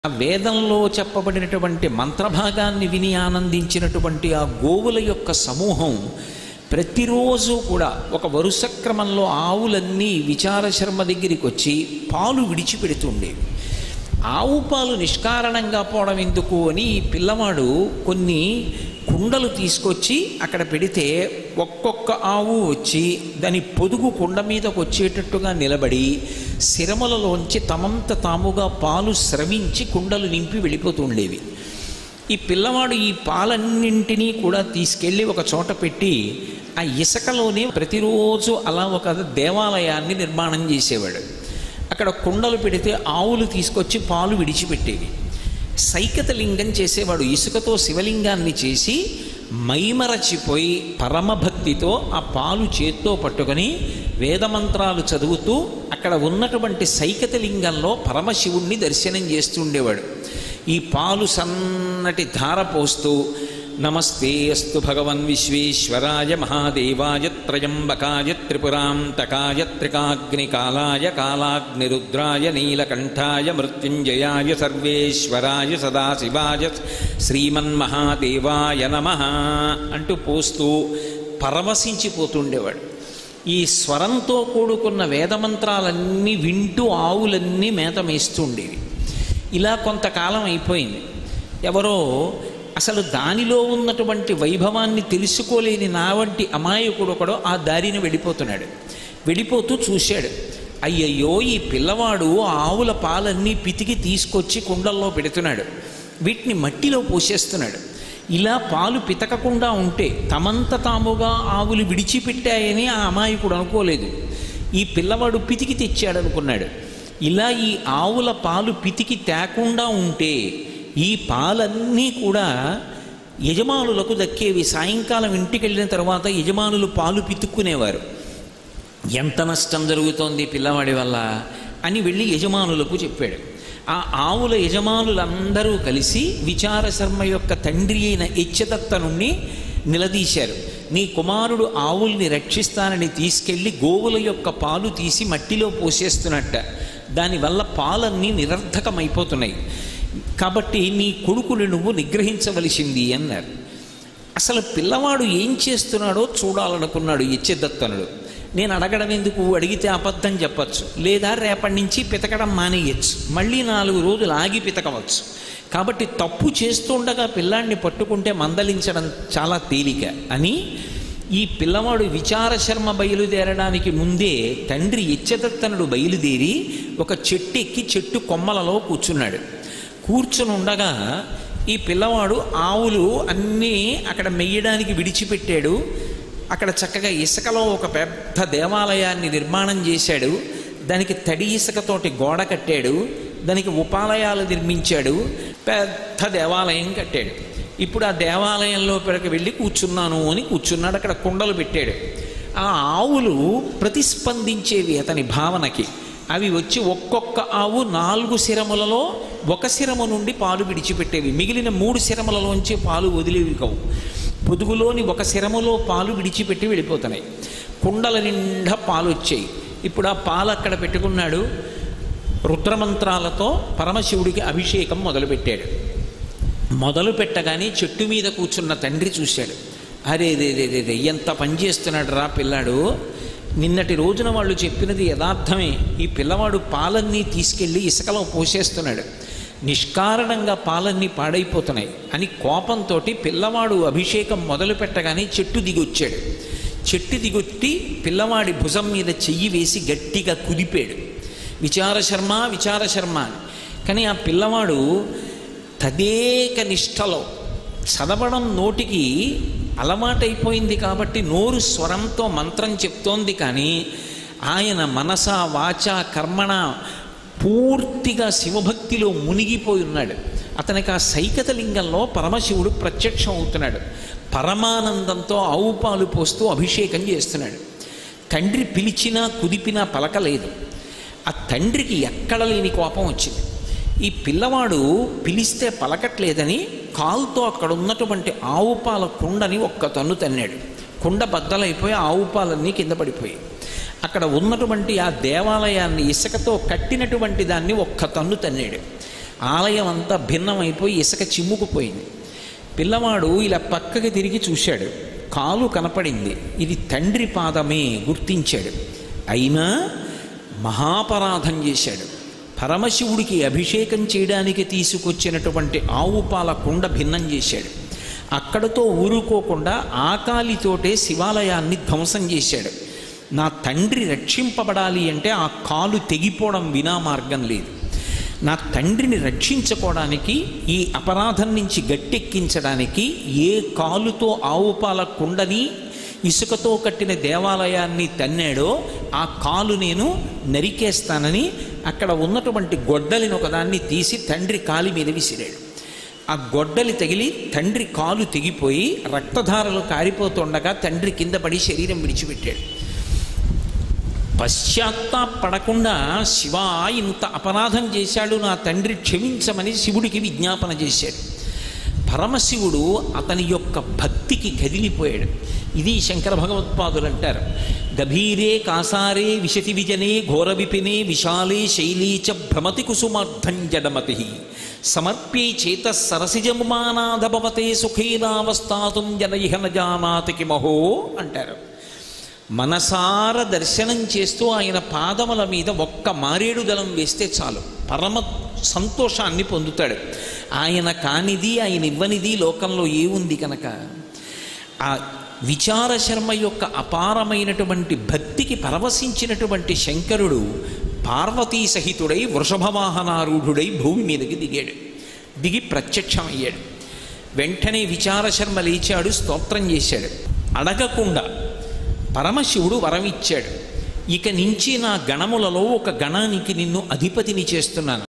ఆ వేదంలో చెప్పబడినటువంటి మంత్రభాగాన్ని విని ఆనందించినటువంటి ఆ గోవుల యొక్క సమూహం ప్రతిరోజు కూడా ఒక వరుస క్రమంలో ఆవులన్నీ విచార శర్మ దగ్గరికి వచ్చి పాలు విడిచిపెడుతుండేవి ఆవు పాలు నిష్కారణంగా పోవడం ఎందుకు అని ఈ పిల్లవాడు కొన్ని కుండలు తీసుకొచ్చి అక్కడ పెడితే ఒక్కొక్క ఆవు వచ్చి దాని పొదుగు కుండ మీదకు వచ్చేటట్టుగా నిలబడి శిరములలోంచి తమంత తాముగా పాలు స్రవించి కుండలు నింపి వెళ్ళిపోతుండేవి ఈ పిల్లవాడు ఈ పాలన్నింటినీ కూడా తీసుకెళ్ళి ఒక చోట పెట్టి ఆ ఇసుకలోనే ప్రతిరోజు అలా ఒక దేవాలయాన్ని నిర్మాణం చేసేవాడు అక్కడ కుండలు పెడితే ఆవులు తీసుకొచ్చి పాలు విడిచిపెట్టేవి సైకత లింగం చేసేవాడు ఇసుకతో శివలింగాన్ని చేసి మైమరచిపోయి పరమభక్తితో ఆ పాలు చేత్తో పట్టుకొని వేదమంత్రాలు చదువుతూ అక్కడ ఉన్నటువంటి సైకత లింగంలో పరమశివుణ్ణి దర్శనం చేస్తుండేవాడు ఈ పాలు సన్నటి ధార పోస్తూ నమస్తే అస్తు భగవన్ విశ్వేశ్వరాయ మహాదేవాయ త్రయంబకాయ త్రిపురాంతకాయ త్రికాగ్నికాలాయ కాలాగ్నిరుద్రాయ నీలకంఠాయ మృత్యుంజయాయ సర్వేశ్వరాయ సదాశివాయ శ్రీమన్మహాదేవాయ నమ అంటూ పోస్తూ పరవశించిపోతుండేవాడు ఈ స్వరంతో కూడుకున్న వేదమంత్రాలన్నీ వింటూ ఆవులన్నీ మేత మేస్తుండేవి ఇలా కొంతకాలం అయిపోయింది ఎవరో అసలు దానిలో ఉన్నటువంటి వైభవాన్ని తెలుసుకోలేని నా వంటి అమాయకుడు ఒకడో ఆ దారిని వెళ్ళిపోతున్నాడు వెళ్ళిపోతూ చూశాడు అయ్యయ్యో ఈ పిల్లవాడు ఆవుల పాలన్నీ పితికి తీసుకొచ్చి కుండల్లో పెడుతున్నాడు వీటిని మట్టిలో పోసేస్తున్నాడు ఇలా పాలు పితకకుండా ఉంటే తమంత తాముగా ఆవులు విడిచిపెట్టాయని ఆ అమాయకుడు అనుకోలేదు ఈ పిల్లవాడు పితికి తెచ్చాడు అనుకున్నాడు ఇలా ఈ ఆవుల పాలు పితికి తేకుండా ఉంటే ఈ పాలన్నీ కూడా యజమానులకు దక్కేవి సాయంకాలం ఇంటికి వెళ్ళిన తర్వాత యజమానులు పాలు పితుక్కునేవారు ఎంత నష్టం జరుగుతోంది పిల్లవాడి వల్ల అని వెళ్ళి యజమానులకు చెప్పాడు ఆ ఆవుల యజమానులందరూ కలిసి విచార శర్మ యొక్క తండ్రి అయిన ఇచ్చదత్త నుండి నిలదీశారు నీ కుమారుడు ఆవుల్ని రక్షిస్తానని తీసుకెళ్ళి గోవుల యొక్క పాలు తీసి మట్టిలో పోసేస్తున్నట్ట దానివల్ల పాలన్నీ నిరర్ధకమైపోతున్నాయి కాబట్టి నీ కొడుకుని నువ్వు నిగ్రహించవలసింది అన్నారు అసలు పిల్లవాడు ఏం చేస్తున్నాడో చూడాలనుకున్నాడు ఇచ్చేదత్తనుడు నేను అడగడం ఎందుకు అడిగితే అబద్ధం చెప్పచ్చు లేదా రేపటి నుంచి పితకడం మానేయచ్చు మళ్ళీ నాలుగు రోజులు ఆగి పితకవచ్చు కాబట్టి తప్పు చేస్తుండగా పిల్లాడిని పట్టుకుంటే మందలించడం చాలా తేలిక అని ఈ పిల్లవాడు విచార శర్మ బయలుదేరడానికి ముందే తండ్రి ఇచ్చదత్తనుడు బయలుదేరి ఒక చెట్టు ఎక్కి చెట్టు కొమ్మలలో కూర్చున్నాడు కూర్చుని ఉండగా ఈ పిల్లవాడు ఆవులు అన్నీ అక్కడ మెయ్యడానికి విడిచిపెట్టాడు అక్కడ చక్కగా ఇసుకలో ఒక పెద్ద దేవాలయాన్ని నిర్మాణం చేశాడు దానికి తడి ఇసుకతోటి గోడ కట్టాడు దానికి ఉపాలయాలు నిర్మించాడు పెద్ద దేవాలయం కట్టాడు ఇప్పుడు ఆ దేవాలయంలో పెరక వెళ్ళి కూర్చున్నాను అని కూర్చున్నాడు అక్కడ కుండలు పెట్టాడు ఆ ఆవులు ప్రతిస్పందించేవి అతని భావనకి అవి వచ్చి ఒక్కొక్క ఆవు నాలుగు శిరములలో ఒక శిరము నుండి పాలు విడిచిపెట్టేవి మిగిలిన మూడు శిరములలోంచి పాలు వదిలేవి కావు పొదుగులోని ఒక శిరములో పాలు విడిచిపెట్టి వెళ్ళిపోతున్నాయి కుండల నిండా పాలు వచ్చాయి ఇప్పుడు ఆ పాలు అక్కడ పెట్టుకున్నాడు రుద్రమంత్రాలతో పరమశివుడికి అభిషేకం మొదలుపెట్టాడు మొదలు పెట్టగానే చెట్టు మీద కూర్చున్న తండ్రి చూశాడు అరే రే రే రే రే ఎంత పని చేస్తున్నాడు రా పిల్లాడు నిన్నటి రోజున వాళ్ళు చెప్పినది యథార్థమే ఈ పిల్లవాడు పాలన్నీ తీసుకెళ్ళి ఇసుకలో పోసేస్తున్నాడు నిష్కారణంగా పాలన్నీ పాడైపోతున్నాయి అని కోపంతో పిల్లవాడు అభిషేకం మొదలు పెట్టగానే చెట్టు దిగొచ్చాడు చెట్టు దిగొట్టి పిల్లవాడి భుజం మీద చెయ్యి వేసి గట్టిగా కుదిపాడు విచార శర్మ విచార శర్మ అని కానీ ఆ పిల్లవాడు తదేక నిష్టలో చదవడం నోటికి అలవాటైపోయింది కాబట్టి నోరు స్వరంతో మంత్రం చెప్తోంది కానీ ఆయన మనస వాచ కర్మణ పూర్తిగా శివభక్తిలో మునిగిపోయి ఉన్నాడు అతనికి ఆ సైకత లింగంలో పరమశివుడు ప్రత్యక్షం అవుతున్నాడు పరమానందంతో ఆవు పాలు పోస్తూ అభిషేకం చేస్తున్నాడు తండ్రి పిలిచినా కుదిపినా పలకలేదు ఆ తండ్రికి ఎక్కడ లేని కోపం వచ్చింది ఈ పిల్లవాడు పిలిస్తే పలకట్లేదని కాలుతో అక్కడ ఉన్నటువంటి ఆవు పాల కుండని ఒక్క తన్ను తన్నాడు కుండ బద్దలైపోయి ఆవు పాలన్నీ కింద పడిపోయాయి అక్కడ ఉన్నటువంటి ఆ దేవాలయాన్ని ఇసుకతో కట్టినటువంటి దాన్ని ఒక్క తన్ను తన్నాడు ఆలయం అంతా భిన్నమైపోయి ఇసుక చిమ్ముకుపోయింది పిల్లవాడు ఇలా పక్కకి తిరిగి చూశాడు కాలు కనపడింది ఇది తండ్రి పాదమే గుర్తించాడు అయినా మహాపరాధం చేశాడు పరమశివుడికి అభిషేకం చేయడానికి తీసుకొచ్చినటువంటి ఆవు పాల కుండ భిన్నం చేశాడు అక్కడతో ఊరుకోకుండా ఆకాలితోటే శివాలయాన్ని ధ్వంసం చేశాడు నా తండ్రి రక్షింపబడాలి అంటే ఆ కాలు తెగిపోవడం వినా మార్గం లేదు నా తండ్రిని రక్షించుకోవడానికి ఈ అపరాధం నుంచి గట్టెక్కించడానికి ఏ కాలుతో ఆవు పాల కుండని ఇసుకతో కట్టిన దేవాలయాన్ని తన్నాడో ఆ కాలు నేను నరికేస్తానని అక్కడ ఉన్నటువంటి గొడ్డలిని ఒకదాన్ని తీసి తండ్రి కాలి మీద విసిరాడు ఆ గొడ్డలి తగిలి తండ్రి కాలు తెగిపోయి రక్తధారలు కారిపోతుండగా తండ్రి కింద పడి శరీరం విడిచిపెట్టాడు పశ్చాత్తాపడకుండా శివ ఇంత అపరాధం చేశాడు నా తండ్రి క్షమించమని శివుడికి విజ్ఞాపన చేశాడు పరమశివుడు అతని యొక్క భక్తికి కదిలిపోయాడు ఇది శంకర భగవత్పాదులు అంటారు గభీరే కాసారే విశతి విజనే ఘోర విపినే విశాలే శైలీ చ భ్రమతి కుసుమార్థం జడమతి సమర్ప్యై చేత సరసిజముమానాధభవతే సుఖేనావస్థాతుం జన ఇహ న జానాతి కిమహో అంటారు మనసార దర్శనం చేస్తూ ఆయన పాదముల మీద ఒక్క మారేడు దళం వేస్తే చాలు పరమ సంతోషాన్ని పొందుతాడు ఆయన కానిది ఆయన ఇవ్వనిది లోకంలో ఏముంది కనుక ఆ విచార శర్మ యొక్క అపారమైనటువంటి భక్తికి పరవశించినటువంటి శంకరుడు పార్వతీ సహితుడై వృషభవాహనారూఢుడై భూమి మీదకి దిగాడు దిగి ప్రత్యక్షమయ్యాడు వెంటనే విచార శర్మ లేచాడు స్తోత్రం చేశాడు అడగకుండా పరమశివుడు వరం ఇచ్చాడు ఇక నుంచి నా గణములలో ఒక గణానికి నిన్ను అధిపతిని చేస్తున్నాను